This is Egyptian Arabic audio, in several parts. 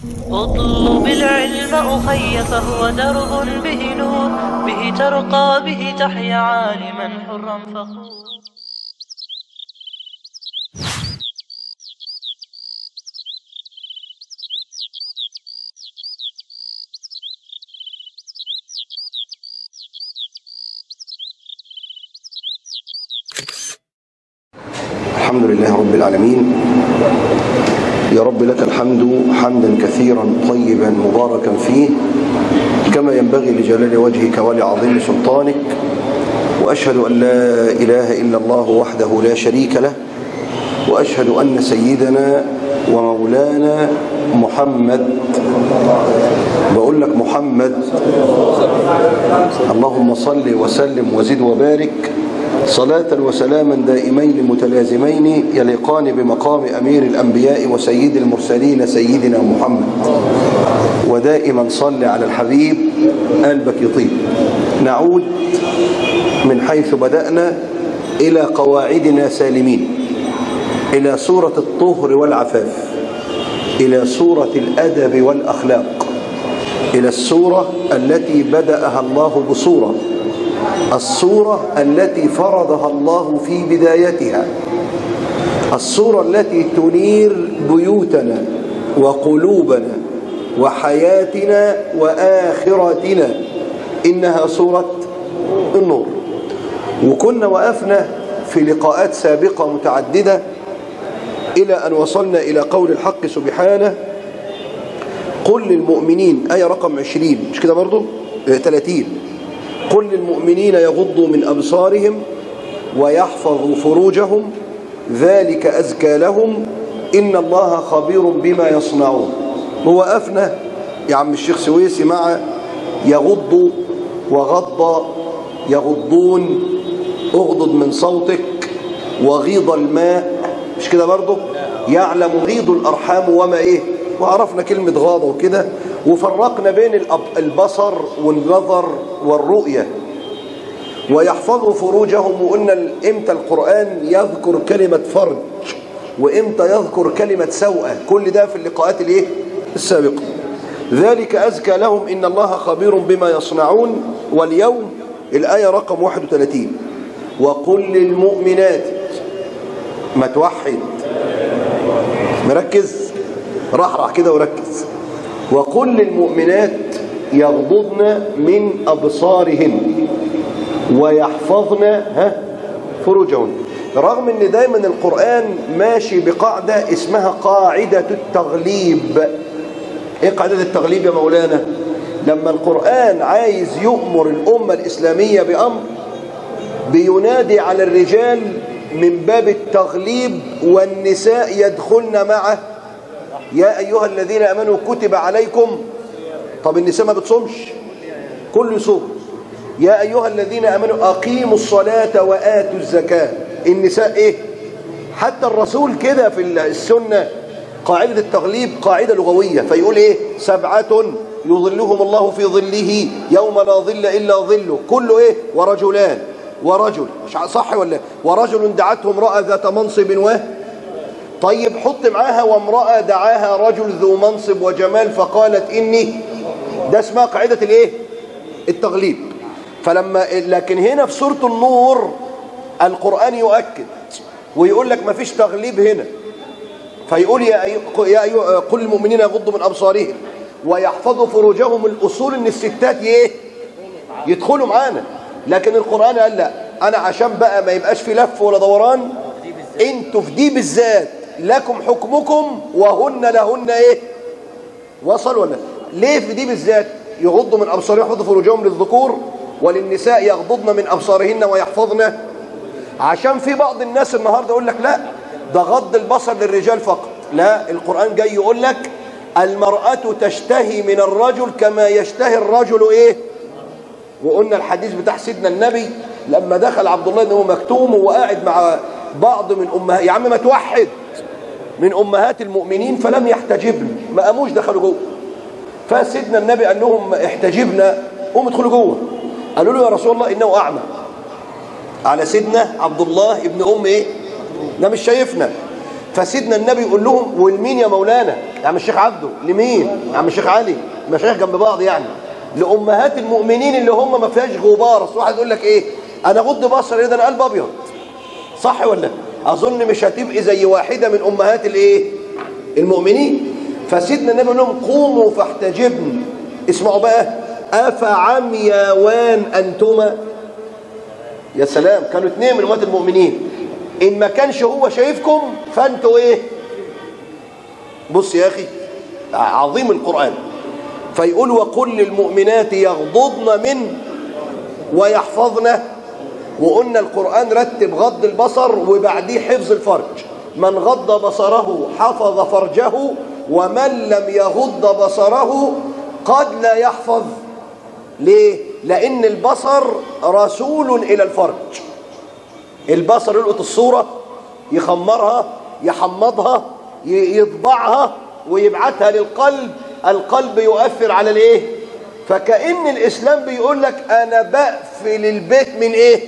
اطلب العلم أخي فهو درب به نور به ترقى به تحيا عالما حرا فخور الحمد لله رب العالمين يا رب لك الحمد حمدا كثيرا طيبا مباركا فيه كما ينبغي لجلال وجهك ولعظيم سلطانك وأشهد أن لا إله إلا الله وحده لا شريك له وأشهد أن سيدنا ومولانا محمد بقول لك محمد اللهم صل وسلم وزد وبارك صلاة وسلاما دائمين متلازمين يليقان بمقام أمير الأنبياء وسيد المرسلين سيدنا محمد ودائما صل على الحبيب قلبك يطيب نعود من حيث بدأنا إلى قواعدنا سالمين إلى سورة الطهر والعفاف إلى سورة الأدب والأخلاق إلى السورة التي بدأها الله بصورة الصورة التي فرضها الله في بدايتها الصورة التي تنير بيوتنا وقلوبنا وحياتنا وآخرتنا إنها سورة النور وكنا وقفنا في لقاءات سابقة متعددة إلى أن وصلنا إلى قول الحق سبحانه قل للمؤمنين آية رقم 20 مش كده برضو 30 قل للمؤمنين يغضوا من أبصارهم ويحفظوا فروجهم ذلك أزكى لهم إن الله خبير بما يصنعون ووقفنا يا عم الشيخ سويسي مع يغض وغض يغضون اغضض من صوتك وغيض الماء مش كده برضه يعلم غيض الأرحام وما إيه وعرفنا كلمة غاضة وكده وفرقنا بين البصر والنظر والرؤية ويحفظوا فروجهم وقلنا امتى القرآن يذكر كلمة فرج وامتى يذكر كلمة سوءة كل ده في اللقاءات الايه السابقة ذلك أزكى لهم إن الله خبير بما يصنعون واليوم الآية رقم 31 وقل للمؤمنات ما توحد مركز راح راح كده وركز وقل للمؤمنات يغضضن من أبصارهن ويحفظن ها فروجهن رغم ان دايما القرآن ماشي بقاعدة اسمها قاعدة التغليب ايه قاعدة التغليب يا مولانا لما القرآن عايز يؤمر الأمة الإسلامية بأمر بينادي على الرجال من باب التغليب والنساء يدخلن معه يا أيها الذين أمنوا كتب عليكم طب النساء ما بتصومش كل يصوم يا أيها الذين أمنوا أقيموا الصلاة وآتوا الزكاة النساء إيه حتى الرسول كده في السنة قاعدة التغليب قاعدة لغوية فيقول إيه سبعة يظلهم الله في ظله يوم لا ظل إلا ظله كله إيه ورجلان ورجل مش صح ولا ورجل دعته امرأة ذات منصب و طيب حط معاها وامرأة دعاها رجل ذو منصب وجمال فقالت إني ده اسمها قاعدة الايه التغليب فلما لكن هنا في سورة النور القرآن يؤكد ويقول لك ما فيش تغليب هنا فيقول يا أيها يا أيها قل المؤمنين يغضوا من أبصارهم ويحفظوا فروجهم الأصول إن الستات ايه يدخلوا معانا لكن القرآن قال لا أنا عشان بقى ما يبقاش في لف ولا دوران انتوا في دي بالذات لكم حكمكم وهن لهن ايه وصل ولا ليه في دي بالذات يغضوا من ابصارهم يحفظوا فروجهم للذكور وللنساء يغضضن من ابصارهن ويحفظن عشان في بعض الناس النهارده يقول لك لا ده غض البصر للرجال فقط لا القرآن جاي يقول لك المرأة تشتهي من الرجل كما يشتهي الرجل ايه وقلنا الحديث بتاع سيدنا النبي لما دخل عبد الله بن مكتوم وقاعد مع بعض من امهات يا عم ما توحد من امهات المؤمنين فلم يحتجبن ما قاموش دخلوا جوه فسيدنا النبي قال لهم احتجبنا قوموا ادخلوا جوه قالوا له يا رسول الله انه اعمى على سيدنا عبد الله ابن ام ايه ده مش شايفنا فسيدنا النبي يقول لهم والمين يا مولانا يا عم الشيخ عبده لمين يا عم الشيخ علي مشايخ جنب بعض يعني لامهات المؤمنين اللي هم ما فيهاش غبار اصل واحد يقول لك ايه انا غض بصري ده انا قلب ابيض صح ولا اظن مش هتبقي زي واحده من امهات الايه المؤمنين فسيدنا النبي يقول لهم قوموا فاحتجبن اسمعوا بقى افعمياوان انتما يا سلام كانوا اثنين من امهات المؤمنين ان ما كانش هو شايفكم فانتوا ايه بص يا اخي عظيم القران فيقول وقل للمؤمنات يغضضن من ويحفظن وقلنا القرآن رتب غض البصر وبعديه حفظ الفرج من غض بصره حفظ فرجه ومن لم يغض بصره قد لا يحفظ ليه؟ لأن البصر رسول إلى الفرج البصر يلقط الصورة يخمرها يحمضها يطبعها ويبعتها للقلب القلب يؤثر على الايه فكأن الإسلام بيقول لك أنا بقفل البيت من إيه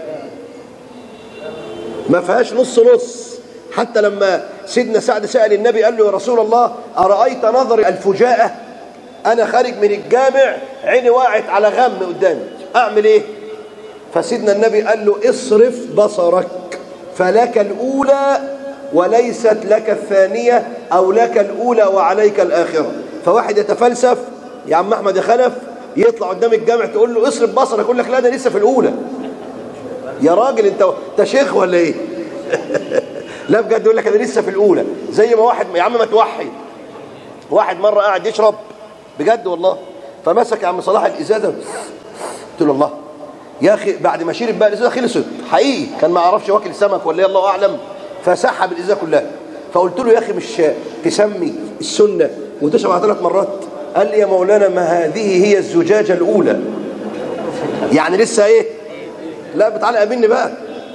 ما فيهاش نص نص حتى لما سيدنا سعد سأل النبي قال له يا رسول الله أرأيت نظر الفجاءة أنا خارج من الجامع عيني وقعت على غم قدامي أعمل إيه فسيدنا النبي قال له اصرف بصرك فلك الأولى وليست لك الثانية أو لك الأولى وعليك الآخرة فواحد يتفلسف يا عم أحمد يا خلف يطلع قدام الجامع تقول له اصرف بصرك يقول لك لا ده لسه في الأولى يا راجل انت انت شيخ ولا ايه لا بجد يقول لك انا لسه في الاولى زي ما واحد يا عم ما توحد واحد مره قاعد يشرب بجد والله فمسك يا عم صلاح الازازه قلت له الله يا اخي بعد ما شرب بقى الازازه خلصت حقيقي كان ما يعرفش واكل سمك ولا ايه الله اعلم فسحب الازازه كلها فقلت له يا اخي مش تسمي السنه وتشرب على ثلاث مرات قال لي يا مولانا ما هذه هي الزجاجه الاولى يعني لسه ايه لا بتعلق مني بقى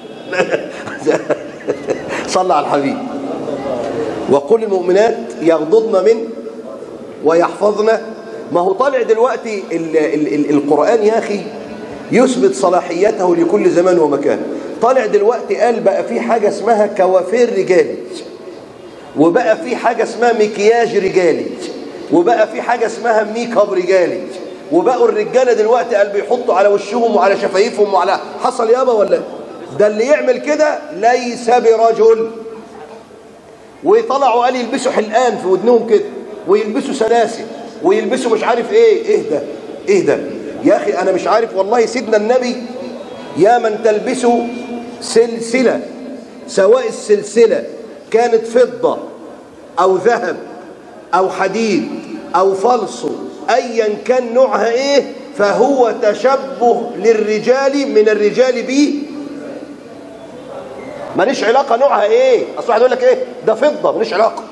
صلى على الحبيب وقل المؤمنات يغضضن من ويحفظن ما هو طالع دلوقتي ال ال ال القرآن يا أخي يثبت صلاحيته لكل زمان ومكان طالع دلوقتي قال بقى في حاجة اسمها كوافير رجالي وبقى في حاجة اسمها مكياج رجالي وبقى في حاجة اسمها ميك اب رجالي وبقوا الرجالة دلوقتي قال بيحطوا على وشهم وعلى شفايفهم وعلى حصل يابا ولا ده اللي يعمل كده ليس برجل وطلعوا قال يلبسوا حلقان في ودنهم كده ويلبسوا سلاسل ويلبسوا مش عارف ايه ايه ده ايه ده يا اخي انا مش عارف والله سيدنا النبي يا من تلبسوا سلسلة سواء السلسلة كانت فضة او ذهب او حديد او فلصو ايا كان نوعها ايه فهو تشبه للرجال من الرجال به ماليش علاقه نوعها ايه اصل واحد يقول لك ايه ده فضه ماليش علاقه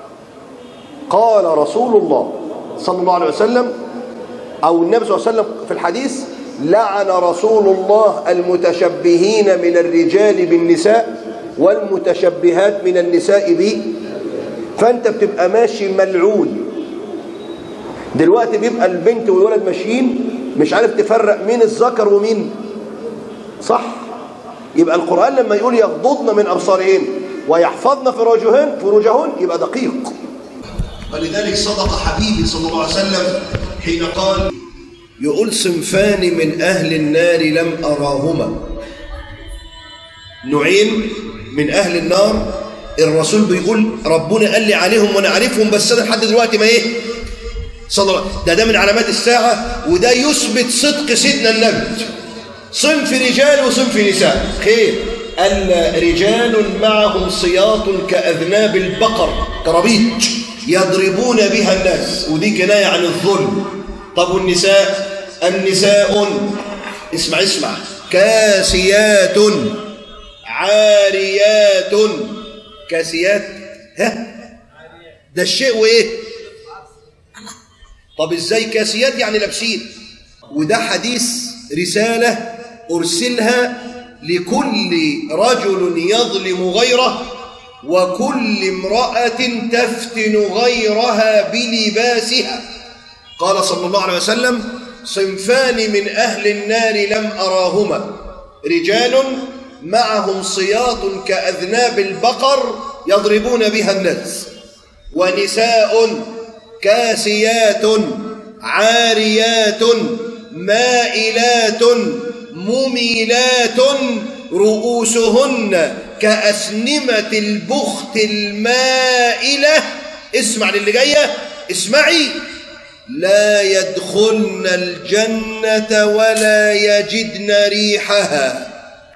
قال رسول الله صلى الله عليه وسلم او النبي صلى الله عليه وسلم في الحديث لعن رسول الله المتشبهين من الرجال بالنساء والمتشبهات من النساء به فانت بتبقى ماشي ملعون دلوقتي بيبقى البنت والولد ماشيين مش عارف تفرق مين الذكر ومين صح يبقى القرآن لما يقول يغضضن من أبصارهن ويحفظن فروجهن فروجهن يبقى دقيق ولذلك صدق حبيبي صلى الله عليه وسلم حين قال يقول صنفان من أهل النار لم أراهما نوعين من أهل النار الرسول بيقول ربنا قال لي عليهم وأنا عارفهم بس أنا لحد دلوقتي ما إيه صلى الله ده ده من علامات الساعة وده يثبت صدق سيدنا النبي صنف رجال وصنف نساء خير أن رجال معهم سياط كأذناب البقر كربيج يضربون بها الناس ودي كناية عن الظلم طب والنساء النساء اسمع اسمع كاسيات عاريات كاسيات ها ده الشيء وايه طب ازاي كاسيات يعني لابسين وده حديث رسالة أرسلها لكل رجل يظلم غيره وكل امرأة تفتن غيرها بلباسها قال صلى الله عليه وسلم صنفان من أهل النار لم أراهما رجال معهم صياط كأذناب البقر يضربون بها الناس ونساء كاسيات عاريات مائلات مميلات رؤوسهن كأسنمة البخت المائلة اسمع للي جاية اسمعي لا يدخلن الجنة ولا يجدن ريحها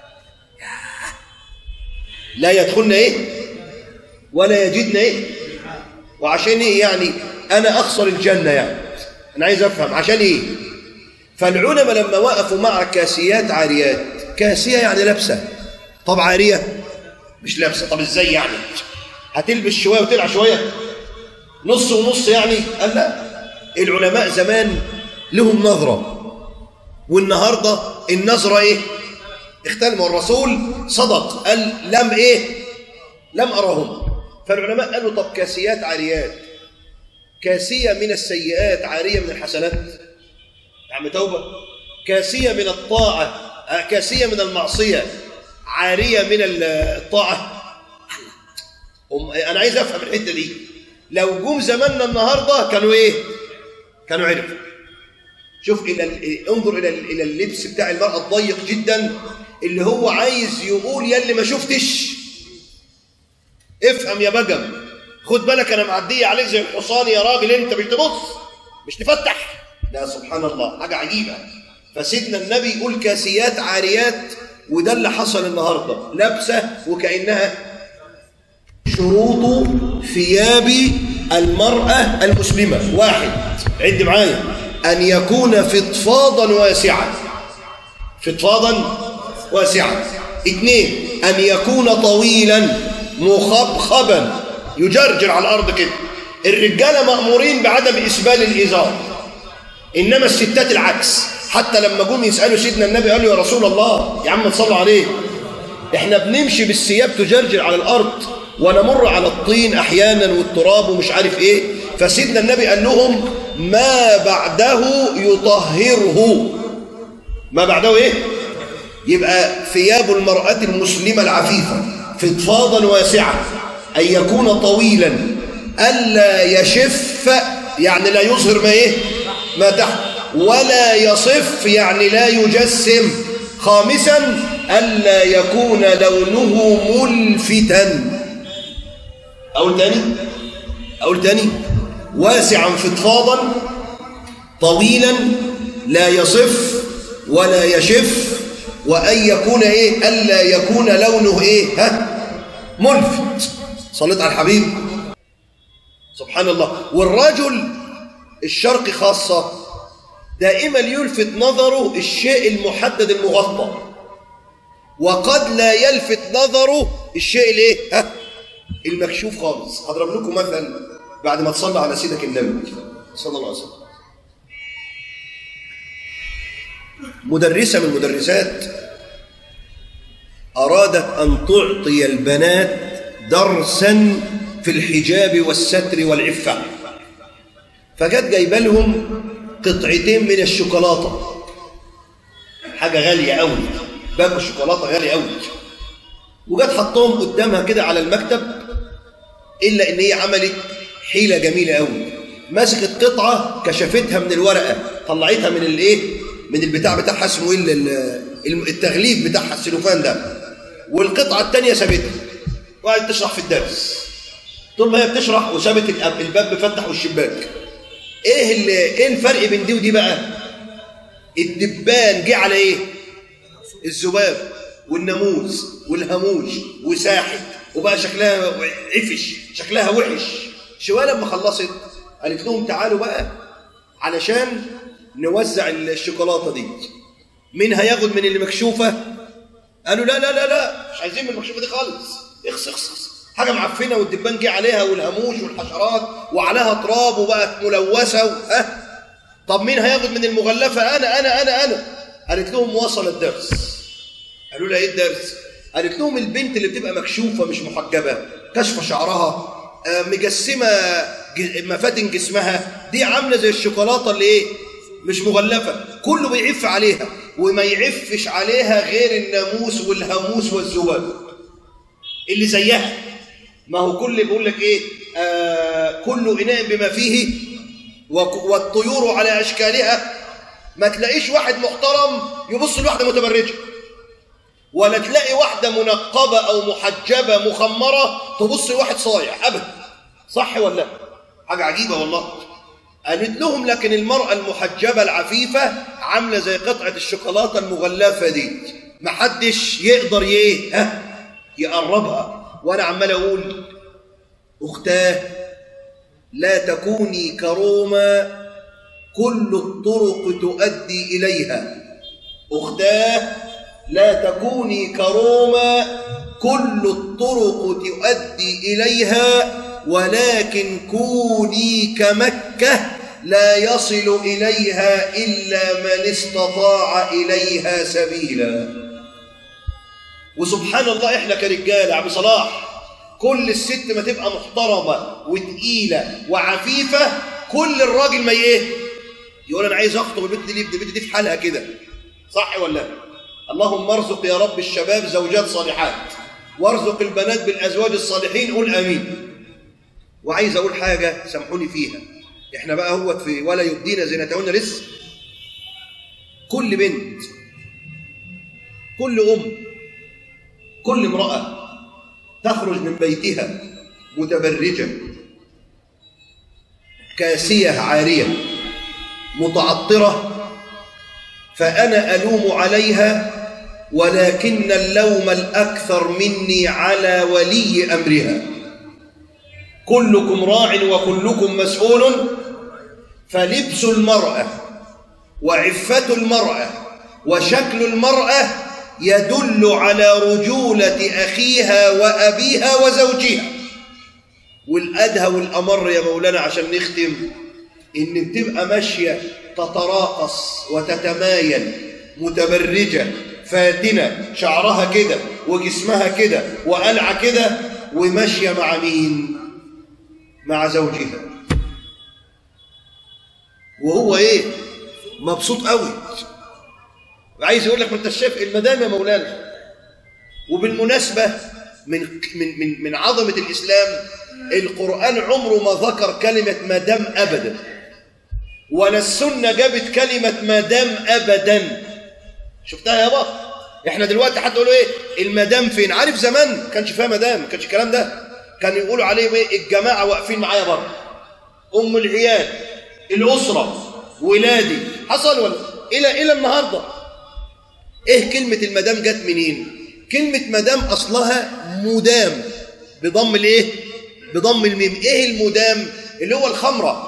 لا يدخلن ايه ولا يجدن ايه وعشان ايه يعني انا اخسر الجنة يعني انا عايز افهم عشان ايه فالعلماء لما وقفوا مع كاسيات عاريات كاسية يعني لابسة طب عارية مش لابسة طب ازاي يعني هتلبس شوية وتلع شوية نص ونص يعني قال لا العلماء زمان لهم نظرة والنهاردة النظرة ايه اختلفوا الرسول صدق قال لم ايه لم أرهم فالعلماء قالوا طب كاسيات عاريات كاسية من السيئات عارية من الحسنات يا عم توبة كاسية من الطاعة كاسية من المعصية عارية من الطاعة أنا عايز أفهم الحتة دي لو جم زماننا النهاردة كانوا إيه كانوا عرفوا شوف إلى انظر إلى إلى اللبس بتاع المرأة الضيق جدا اللي هو عايز يقول يا اللي ما شفتش افهم يا بجم خد بالك انا معديه عليك زي الحصان يا راجل انت مش تبص مش تفتح لا سبحان الله حاجه عجيبه فسيدنا النبي يقول كاسيات عاريات وده اللي حصل النهارده لابسه وكانها شروط ثياب المراه المسلمه واحد عد معايا ان يكون فضفاضا واسعا فضفاضا واسعا اثنين ان يكون طويلا مخبخبا يجرجر على الارض كده الرجاله مامورين بعدم اسبال الازار انما الستات العكس حتى لما جم يسالوا سيدنا النبي قالوا يا رسول الله يا عم صلوا عليه احنا بنمشي بالثياب تجرجر على الارض ونمر على الطين احيانا والتراب ومش عارف ايه فسيدنا النبي قال لهم ما بعده يطهره ما بعده ايه يبقى ثياب المراه المسلمه العفيفه فضفاضا واسعا أن يكون طويلا ألا يشف يعني لا يظهر ما إيه ما تحت ولا يصف يعني لا يجسم خامسا ألا يكون لونه ملفتا أقول تاني أقول تاني واسعا فضفاضا طويلا لا يصف ولا يشف وأن يكون إيه ألا يكون لونه إيه ها ملفت صليت على الحبيب سبحان الله والرجل الشرقي خاصة دائما يلفت نظره الشيء المحدد المغطى وقد لا يلفت نظره الشيء الايه ها المكشوف خالص هضرب لكم مثل بعد ما تصلى على سيدك النبي صلى الله عليه وسلم مدرسة من المدرسات أرادت أن تعطي البنات درسا في الحجاب والستر والعفة فجت جايبه لهم قطعتين من الشوكولاتة حاجة غالية قوي باكو الشوكولاتة غالي قوي وجت حطهم قدامها كده على المكتب إلا إن هي عملت حيلة جميلة قوي مسكت قطعة كشفتها من الورقة طلعتها من الايه من البتاع بتاعها اسمه ايه التغليف بتاعها السلوفان ده والقطعة الثانية سابتها وقعدت تشرح في الدرس طول ما هي بتشرح وسابت الباب مفتح والشباك ايه اللي ايه الفرق بين دي ودي بقى الدبان جه على ايه الذباب والناموس والهاموش وساحب وبقى شكلها عفش شكلها وحش شويه لما خلصت قالت لهم تعالوا بقى علشان نوزع الشوكولاته دي مين هياخد من اللي مكشوفه قالوا لا لا لا لا مش عايزين من المكشوفه دي خالص اخس اخس اخس حاجه معفنه والدبان جه عليها والهاموش والحشرات وعليها تراب وبقت ملوثه و... ها طب مين هياخد من المغلفه انا انا انا انا قالت لهم وصل الدرس قالوا لها ايه الدرس قالت لهم البنت اللي بتبقى مكشوفه مش محجبه كشف شعرها آه، مجسمه ج- مفاتن جسمها دي عامله زي الشوكولاته اللي ايه مش مغلفه كله بيعف عليها وما يعفش عليها غير الناموس والهاموس والذباب اللي زيها ما هو كل بيقول لك ايه آه كل إناء بما فيه وك- والطيور على أشكالها ما تلاقيش واحد محترم يبص لواحدة متبرجة ولا تلاقي واحدة منقبة أو محجبة مخمرة تبص لواحد صايع أبدا صح ولا لا؟ حاجة عجيبة والله قالت لهم لكن المرأة المحجبة العفيفة عاملة زي قطعة الشوكولاتة المغلفة دي محدش يقدر ايه ها يقربها وانا عمال اقول اختاه لا تكوني كرومة كل الطرق تؤدي إليها أختاه لا تكوني كرومة كل الطرق تؤدي إليها ولكن كوني كمكة لا يصل إليها إلا من استطاع إليها سبيلا وسبحان الله إحنا كرجال يا عم صلاح كل الست ما تبقى محترمة وتقيلة وعفيفة كل الراجل ما ايه يقول انا عايز اخطب البنت دي البنت دي في حالها كده صح ولا لا اللهم ارزق يا رب الشباب زوجات صالحات وارزق البنات بالازواج الصالحين قول امين وعايز اقول حاجه سامحوني فيها احنا بقى هو في ولا يبدين زينتهن لسه كل بنت كل ام كل امراه تخرج من بيتها متبرجه كاسيه عاريه متعطره فانا الوم عليها ولكن اللوم الاكثر مني على ولي امرها كلكم راع وكلكم مسؤول فلبس المراه وعفه المراه وشكل المراه يدل على رجوله اخيها وابيها وزوجها والادهى والامر يا مولانا عشان نختم ان بتبقى ماشيه تتراقص وتتمايل متبرجه فاتنه شعرها كده وجسمها كده وقلعه كده وماشيه مع مين مع زوجها وهو ايه مبسوط قوي عايز يقول لك ما انت شايف المدام يا مولانا وبالمناسبه من من من من عظمه الاسلام القران عمره ما ذكر كلمه مدام ابدا ولا السنه جابت كلمه مدام ابدا شفتها يابا احنا دلوقتي حد يقولوا ايه المدام فين عارف زمان ما كانش فيها مدام ما كانش الكلام ده كان يقولوا عليهم ايه الجماعه واقفين معايا بره ام العيال الاسره ولادي حصل ولا الى الى النهارده ايه كلمه المدام جت منين كلمه مدام اصلها مدام بضم الايه بضم الميم ايه المدام اللي هو الخمره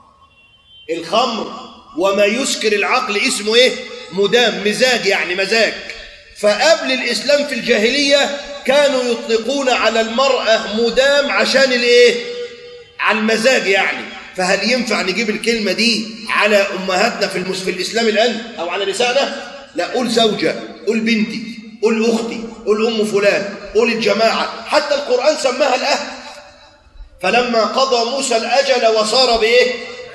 الخمر وما يسكر العقل اسمه ايه مدام مزاج يعني مزاج فقبل الاسلام في الجاهليه كانوا يطلقون على المراه مدام عشان الايه على المزاج يعني فهل ينفع نجيب الكلمه دي على امهاتنا في المس في الاسلام الان او على نسائنا لا قول زوجه قول بنتي قول اختي قول ام فلان قول الجماعه حتى القران سماها الاهل فلما قضى موسى الاجل وصار بايه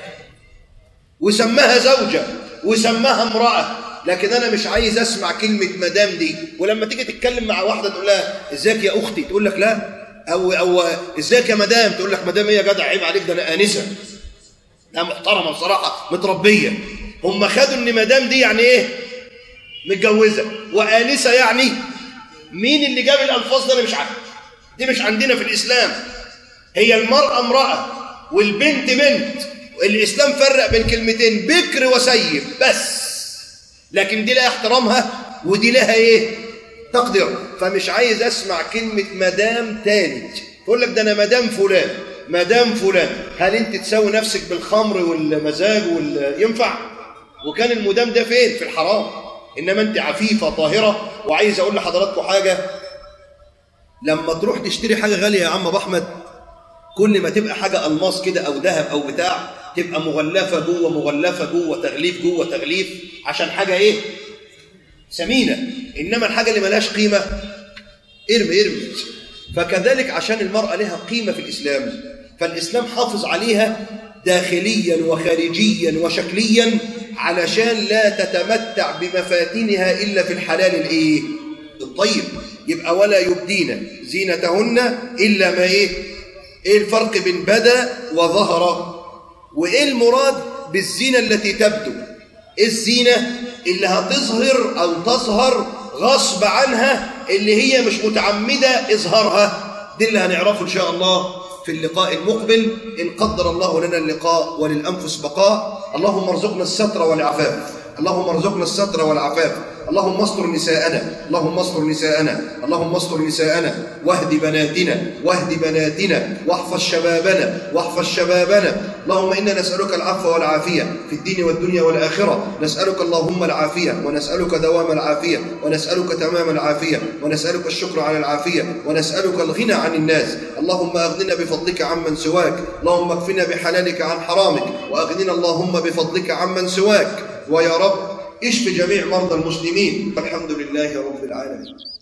وسماها زوجة وسماها امرأة لكن أنا مش عايز أسمع كلمة مدام دي ولما تيجي تتكلم مع واحدة تقول لها إزيك يا أختي تقول لك لا أو أو إزيك يا مدام تقول لك مدام إيه يا جدع عيب عليك ده أنا آنسة لا محترمة بصراحة متربية هم خدوا إن مدام دي يعني إيه متجوزة وآنسة يعني مين اللي جاب الألفاظ ده أنا مش عارف دي مش عندنا في الإسلام هي المرأة امرأة والبنت بنت الإسلام فرق بين كلمتين بكر وسيب بس لكن دي لها احترامها ودي لها ايه تقدير فمش عايز اسمع كلمة مدام تاني تقول لك ده انا مدام فلان مدام فلان هل انت تساوي نفسك بالخمر والمزاج وال... ينفع وكان المدام ده فين في الحرام انما انت عفيفة طاهرة وعايز اقول لحضراتكم حاجة لما تروح تشتري حاجة غالية يا عم ابو احمد كل ما تبقى حاجة ألماس كده أو ذهب أو بتاع تبقى مغلفة جوه مغلفة جوه تغليف جوه تغليف عشان حاجة إيه؟ ثمينة إنما الحاجة اللي ملهاش قيمة ارمي ارمي فكذلك عشان المرأة لها قيمة في الإسلام فالإسلام حافظ عليها داخليا وخارجيا وشكليا علشان لا تتمتع بمفاتنها إلا في الحلال الإيه؟ الطيب يبقى ولا يبدين زينتهن إلا ما إيه؟ ايه الفرق بين بدا وظهر وايه المراد بالزينه التي تبدو ايه الزينه اللي هتظهر او تظهر غصب عنها اللي هي مش متعمده اظهارها دي اللي هنعرفه ان شاء الله في اللقاء المقبل ان قدر الله لنا اللقاء وللانفس بقاء اللهم ارزقنا الستر والعفاف اللهم ارزقنا الستر والعفاف اللهم استر نساءنا اللهم استر نساءنا اللهم استر نساءنا واهد بناتنا واهد بناتنا واحفظ شبابنا واحفظ شبابنا اللهم انا نسالك العفو والعافيه في الدين والدنيا والاخره نسالك اللهم العافيه ونسالك دوام العافيه ونسالك تمام العافيه ونسالك الشكر على العافيه ونسالك الغنى عن الناس اللهم اغننا بفضلك عمن سواك اللهم اكفنا بحلالك عن حرامك واغننا اللهم بفضلك عمن سواك ويا رب اشف جميع مرضى المسلمين الحمد لله رب العالمين